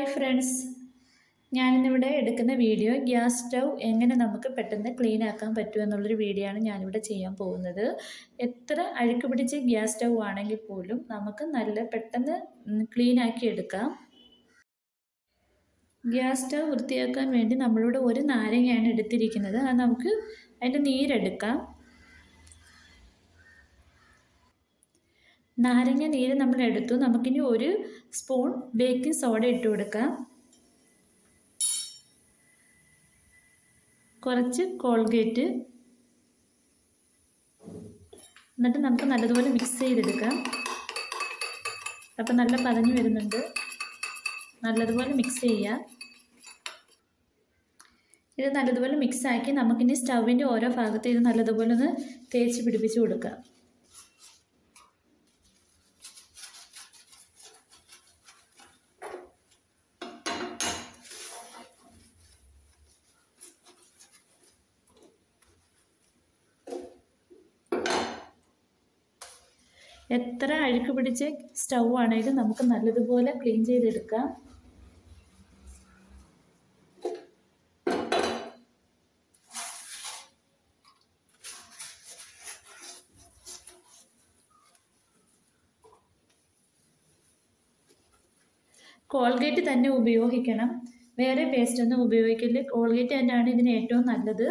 friends ഞാനിന്നിവിടെ എടുക്കുന്ന video gas stove എങ്ങനെ നമുക്ക് പെട്ടെന്ന് ക്ലീൻ ആക്കാൻ പറ്റുമെന്നുള്ളൊരു വീഡിയോ ആണ് ഞാനിവിടെ ചെയ്യാൻ പോകുന്നത് എത്ര അഴുക്ക് പിടിച്ച ഗ്യാസ് സ്റ്റൗ ആണെങ്കിൽ പോലും നമുക്ക് നല്ല പെട്ടെന്ന് ക്ലീൻ ആക്കി എടുക്കാം ഗ്യാസ് സ്റ്റൗ വൃത്തിയാക്കാൻ വേണ്ടി നമ്മളിവിടെ ഒരു നാരങ്ങയാണ് എടുത്തിരിക്കുന്നത് അത് നമുക്ക് അതിൻ്റെ നീരെടുക്കാം നാരങ്ങ നീര് നമ്മൾ എടുത്തു നമുക്കിനി ഒരു സ്പൂൺ ബേക്കിംഗ് സോഡ ഇട്ട് കൊടുക്കാം കുറച്ച് കോൾഗേറ്റ് എന്നിട്ട് നമുക്ക് നല്ലതുപോലെ മിക്സ് ചെയ്തെടുക്കാം അപ്പം നല്ല പതഞ്ഞു വരുന്നുണ്ട് നല്ലതുപോലെ മിക്സ് ചെയ്യുക ഇത് നല്ലതുപോലെ മിക്സാക്കി നമുക്കിനി സ്റ്റൗവിൻ്റെ ഓരോ ഭാഗത്ത് ഇത് നല്ലതുപോലെ ഒന്ന് തേച്ച് പിടിപ്പിച്ച് കൊടുക്കാം എത്ര അഴുക്ക് പിടിച്ച സ്റ്റൗ ആണെങ്കിലും നമുക്ക് നല്ലതുപോലെ ക്ലീൻ ചെയ്തെടുക്കാം കോൾഗേറ്റ് തന്നെ ഉപയോഗിക്കണം വേറെ പേസ്റ്റ് ഒന്നും ഉപയോഗിക്കില്ല കോൾഗേറ്റ് തന്നെയാണ് ഇതിന് ഏറ്റവും നല്ലത്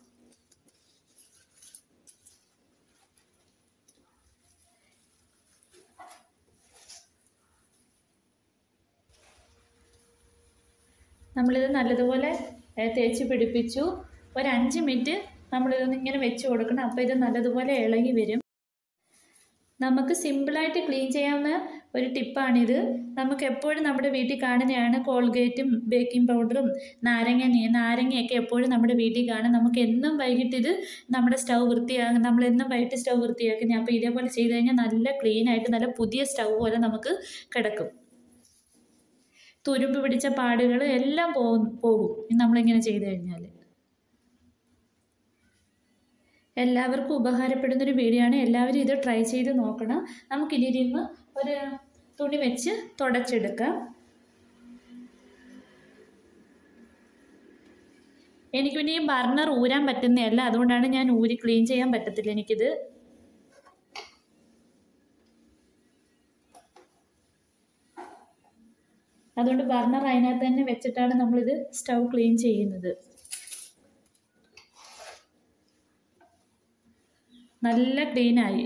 നമ്മളിത് നല്ലതുപോലെ തേച്ച് പിടിപ്പിച്ചു ഒരു അഞ്ച് മിനിറ്റ് നമ്മളിതൊന്ന് ഇങ്ങനെ വെച്ച് കൊടുക്കണം അപ്പോൾ ഇത് നല്ലതുപോലെ ഇളകി വരും നമുക്ക് സിമ്പിളായിട്ട് ക്ലീൻ ചെയ്യാവുന്ന ഒരു ടിപ്പാണിത് നമുക്ക് എപ്പോഴും നമ്മുടെ വീട്ടിൽ കാണുന്നതാണ് കോൾഗേറ്റും ബേക്കിംഗ് പൗഡറും നാരങ്ങ നീ നാരങ്ങയൊക്കെ എപ്പോഴും നമ്മുടെ വീട്ടിൽ കാണും നമുക്ക് എന്നും വൈകിട്ട് ഇത് നമ്മുടെ സ്റ്റൗ വൃത്തിയാകും നമ്മൾ എന്നും വൈകിട്ട് സ്റ്റൗ വൃത്തിയാക്കുന്ന അപ്പോൾ ഇതേപോലെ ചെയ്ത് കഴിഞ്ഞാൽ നല്ല ക്ലീൻ ആയിട്ട് നല്ല പുതിയ സ്റ്റൗ പോലെ നമുക്ക് കിടക്കും തുരുമ്പ് പിടിച്ച പാടുകൾ എല്ലാം പോകും പോകും നമ്മളിങ്ങനെ ചെയ്തു കഴിഞ്ഞാൽ എല്ലാവർക്കും ഉപകാരപ്പെടുന്നൊരു വീഡിയോ ആണ് എല്ലാവരും ഇത് ട്രൈ ചെയ്ത് നോക്കണം നമുക്കിനി ഇരുന്ന് ഒരു തുണി വെച്ച് തുടച്ചെടുക്കാം എനിക്ക് പിന്നെ ഈ ബർണർ ഊരാൻ പറ്റുന്നതല്ല അതുകൊണ്ടാണ് ഞാൻ ഊരി ക്ലീൻ ചെയ്യാൻ പറ്റത്തില്ല എനിക്കിത് അതുകൊണ്ട് ബർണർ അതിനകത്ത് തന്നെ വെച്ചിട്ടാണ് നമ്മളിത് സ്റ്റൗ ക്ലീൻ ചെയ്യുന്നത് നല്ല ക്ലീനായി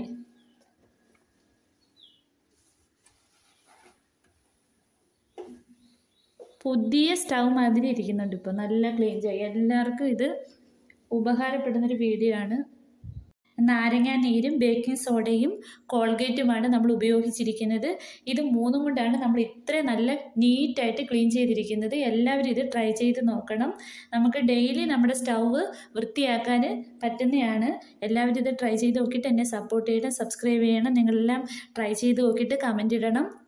പുതിയ സ്റ്റൗ മാതിരി ഇരിക്കുന്നുണ്ട് ഇപ്പോൾ നല്ല ക്ലീൻ ചെയ്യും എല്ലാവർക്കും ഇത് ഉപകാരപ്പെടുന്നൊരു വീഡിയോ ആണ് നാരങ്ങ നീരും ബേക്കിംഗ് സോഡയും കോൾഗേറ്റുമാണ് നമ്മൾ ഉപയോഗിച്ചിരിക്കുന്നത് ഇത് മൂന്നും കൊണ്ടാണ് നമ്മൾ ഇത്രയും നല്ല നീറ്റായിട്ട് ക്ലീൻ ചെയ്തിരിക്കുന്നത് എല്ലാവരും ഇത് ട്രൈ ചെയ്ത് നോക്കണം നമുക്ക് ഡെയിലി നമ്മുടെ സ്റ്റൗവ് വൃത്തിയാക്കാൻ പറ്റുന്നതാണ് എല്ലാവരും ഇത് ട്രൈ ചെയ്ത് നോക്കിയിട്ട് എന്നെ സപ്പോർട്ട് ചെയ്യണം സബ്സ്ക്രൈബ് ചെയ്യണം നിങ്ങളെല്ലാം ട്രൈ ചെയ്ത് നോക്കിയിട്ട് കമൻറ്റ് ഇടണം